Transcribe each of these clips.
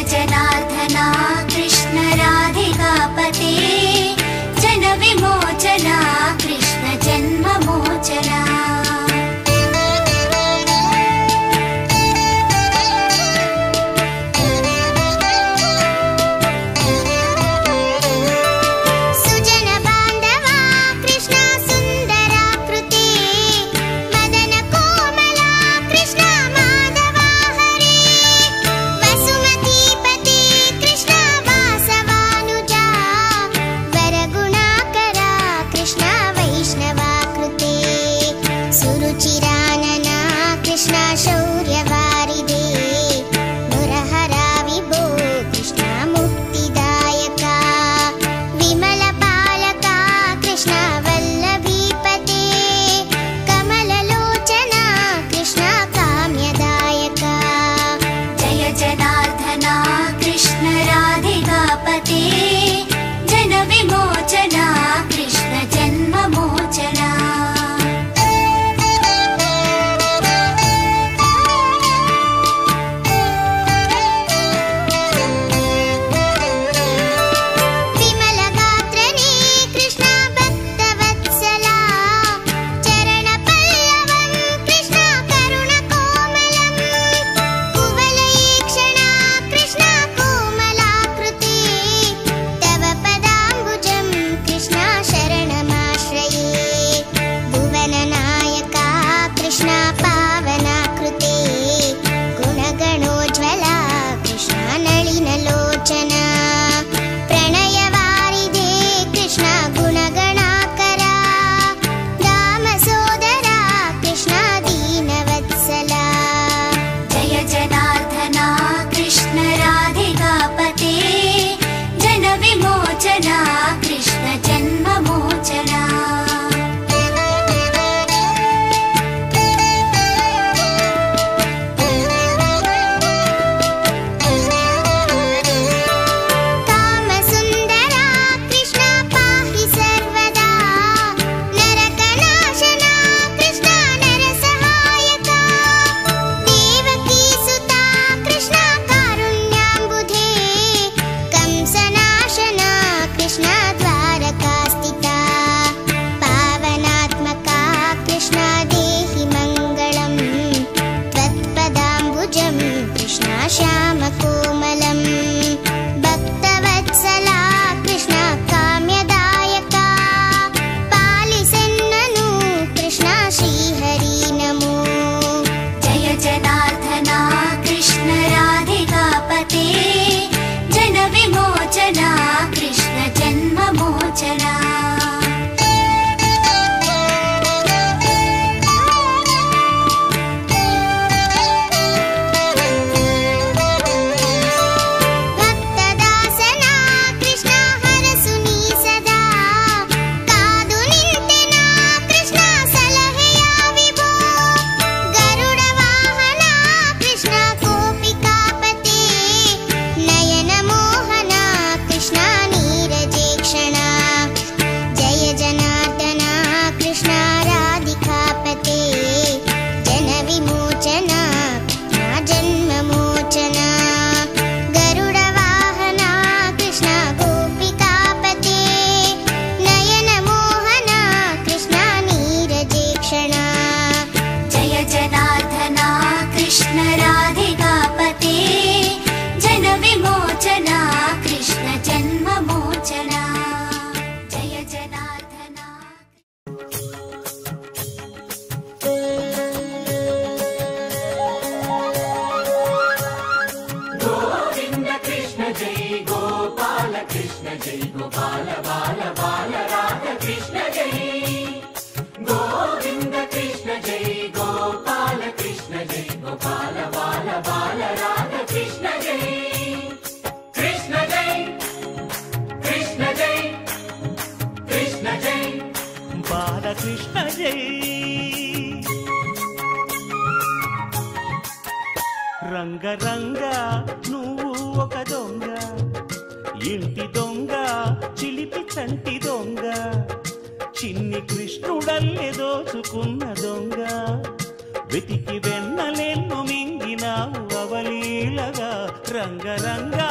जनार्दना कृष्ण राधिकापते जन विमोचना कृष्ण जन्ममोचना सुजन बान्धवा कृष्ण सुन्दराकृते मदन कोमला कृष्ण माधवा हरे वसुमतीपते कृष्ण वासवानुजा वरगुणाकरा कृष्ण वैष्णवा कृते सुरुचिरानना कृष्ण शौर्यवारिदे मुरहरा विभो कृष्ण मुक्तिदायका विमलपालका कृष्ण वल्लभीपते कमललोचना कृष्ण काम्यदायका जय जनार्दना कृष्ण राधिकापते जन विमोचना कृष्ण जन्ममोचना विमलगात्रने कृष्ण भक्तवत्सला चरणपल्लवं कृष्ण करुणकोमलम् कुवलयीक्षणा कृष्ण कोमलाकृते तव पदाम्बुजं कृष्ण शरणमाश्रये भुवननायका कृष्ण पावनाकृते गुणगणोज्ज्वला कृष्ण नളിनलोचना प्रणयवारिधे कृष्ण गुणगणाकरा दामसोदरा कृष्ण दीनवत्सला जय जनार्दना कृष्ण राधिकापते जन विमोचना कृष्ण जन्ममोचना कामसुन्दरा कृष्ण पाहि सर्वदा नरकनाशना कृष्ण नरसहायका देवकीसुता कृष्ण कारुण्याम्बुधे कंसनाशना कृष्ण द्वारकास्थिता पावनात्मका कृष्ण देहि मङ्गलम् त्वत्पदाम्बुजं कृष्ण श्यामकोमलम् भक्तवत्सला कृष्ण काम्यदायका पालिसेन्ननु कृष्ण श्रीहरि नमो जय जनार्दना कृष्ण राधिकापते जन विमोचना कृष्ण जन्ममोचना భక్తదాసనా కృష్ణ హరసుని సదా కాదు నింటెనా కృష్ణ సలహయా విభో గరుడ వాహన కృష్ణ గోపికాపతే నయన మోహన కృష్ణ నీరజేక్షణ జయ జనార్దన కృష్ణ రాధికాపతే జన విమోచన కృష్ణ జన్మమోచన గరుడ వాహన కృష్ణ గోపికాపతే నయన మోహన కృష్ణ నీరజేక్షణ జయ జనార్దన కృష్ణ రాధికాపతే జన విమోచన కృష్ణ జన్మమోచన జయ జనార్దన బాలకృష్ణ జై రంగరంగ నువ్వు ఒక దొంగ ఇంటి దొంగ చిలిపి చంటి దొంగ చిన్ని కృష్ణుడల్లే దోచుకున్న దొంగ వెతికి వెన్నలెన్ను మింగినావు అవలీలగా రంగరంగ రంగా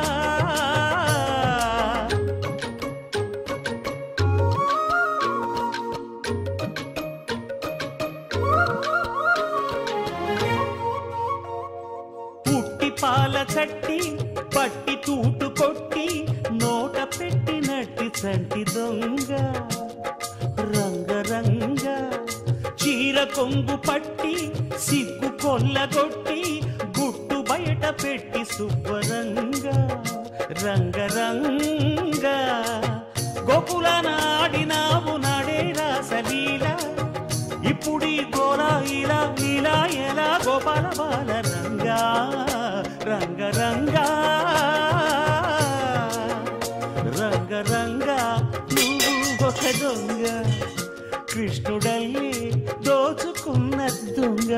పుట్టి పాల చట్టి పట్టి తూటు కొట్టి నోట పెట్టినట్టి చంటి దొంగ రంగ రంగ చీర కొంగు పట్టి సిగ్గు కొల్లగొట్టి గుట్టు బయట పెట్టి సుబ్బరంగ రంగ రంగ గోకుల నాడినావు నాడే రాసలీల ఇప్పుడీ గోలా ఇలా ఇలా ఎలా గోపాల బాల రంగా రంగ రంగా రంగ రంగా నువ్వు ఒక దొంగ కృష్ణుడల్లి దోచుకున్న దొంగ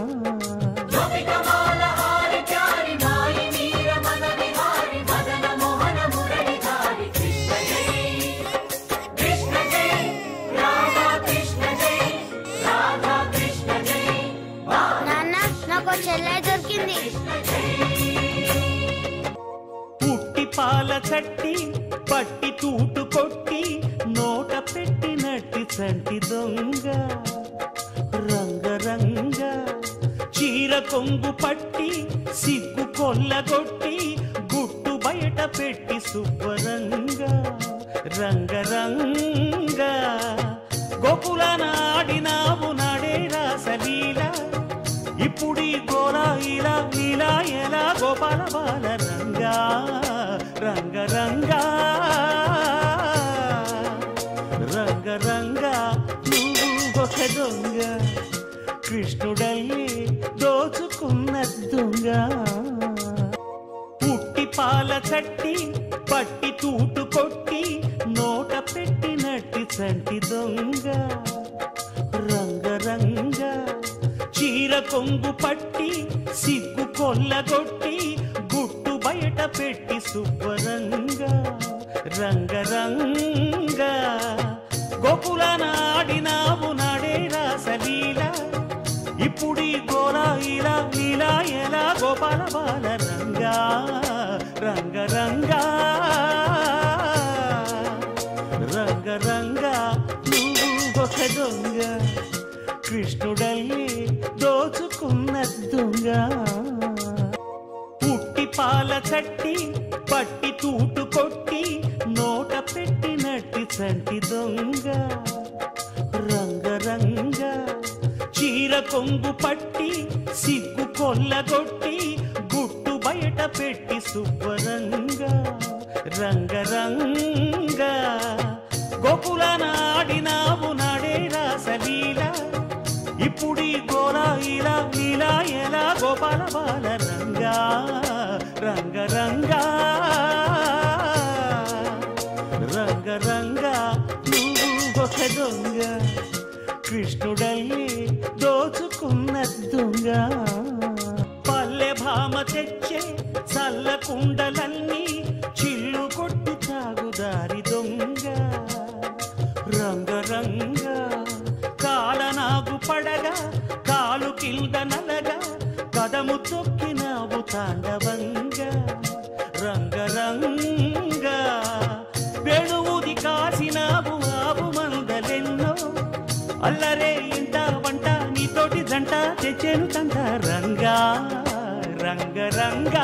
నాన్న నాకు చెల్లె దొరికింది పుట్టి పాల చట్టి పట్టి తూటు కొట్టి నోట పెట్టినట్టి చంటి దొంగ రంగ రంగ చీర కొంగు పట్టి సిగ్గు కొల్లగొట్టి గుట్టు బయట పెట్టి సుబ్బరంగ రంగ రంగ గోకుల నాడినావు నాడే రాసలీల ఇప్పుడీ గోలా ఇలా ఇలా ఎలా గోపాల బాల రంగా రంగ రంగా రంగ రంగా నువ్వు ఒక దొంగ కృష్ణుడల్లి దోచుకున్న దొంగ పుట్టి పాల చట్టి పట్టి తూటు కొట్టి నోట పెట్టినట్టి చంటి దొంగ రంగ రంగ చీర కొంగు పట్టి సిగ్గు కొల్లగొట్టి గుట్టు బయట పెట్టి సుబ్బరంగ రంగ రంగ గోకుల నాడినావు నాడే రాసలీల ఇప్పుడీ గోలా ఇలా ఇలా ఎలా గోపాల బాల రంగా రంగ రంగా రంగ రంగా నువ్వు ఒక దొంగ కృష్ణుడల్లి దోచుకున్న దొంగ పుట్టి పాల చట్టి పట్టి తూటు కొట్టి నోట పెట్టినట్టి చంటి దొంగ రంగ రంగ చీర కొంగు పట్టి సిగ్గు కొల్లగొట్టి గుట్టు బయట పెట్టి సుబ్బరంగ రంగ రంగ గోకుల నాడినావు నాడే రాసలీల ఇప్పుడీ గోలా ఇలా ఇలా ఎలా గోపాల బాల రంగా రంగ రంగా రంగ రంగా నువ్వు ఒక దొంగ కృష్ణుడల్లి దోచుకున్న దొంగ పల్లె భామ తెచ్చే చల్ల కుండలన్నీ చిల్లు కొట్టి తాగుదారి దొంగ రంగ రంగ కాలనాగు పడగా కాలు కింద నలగా కదము తొక్కినావు తాండవంగా రంగ రంగ వేణువుది కాసినావు ఆవు మందలెన్నో అల్లరే ఇంట వంట నీతోటి జంట తెచ్చేను తంట రంగా రంగ రంగా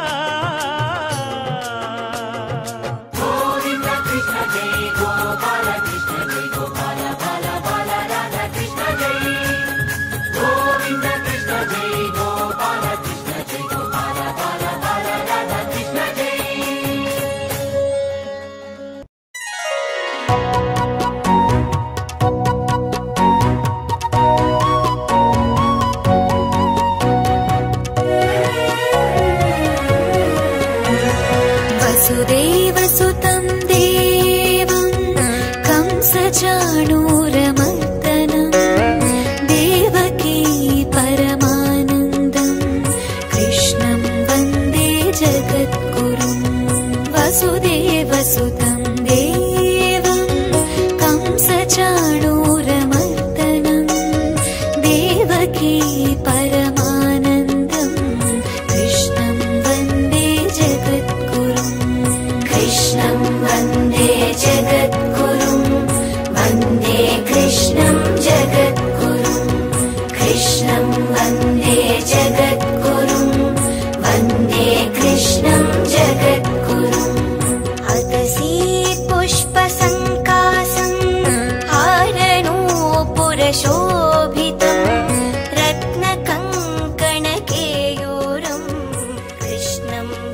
वसुदेवसुतं देवं कंसचाणूरमर्दनं देवकी परमानन्दं कृष्णं वन्दे जगद्गुरुं वसुदेवसुतं देवं कंसचाणूरमर्दनं देवकी परमानन्दं कृष्णं वन्दे నందనం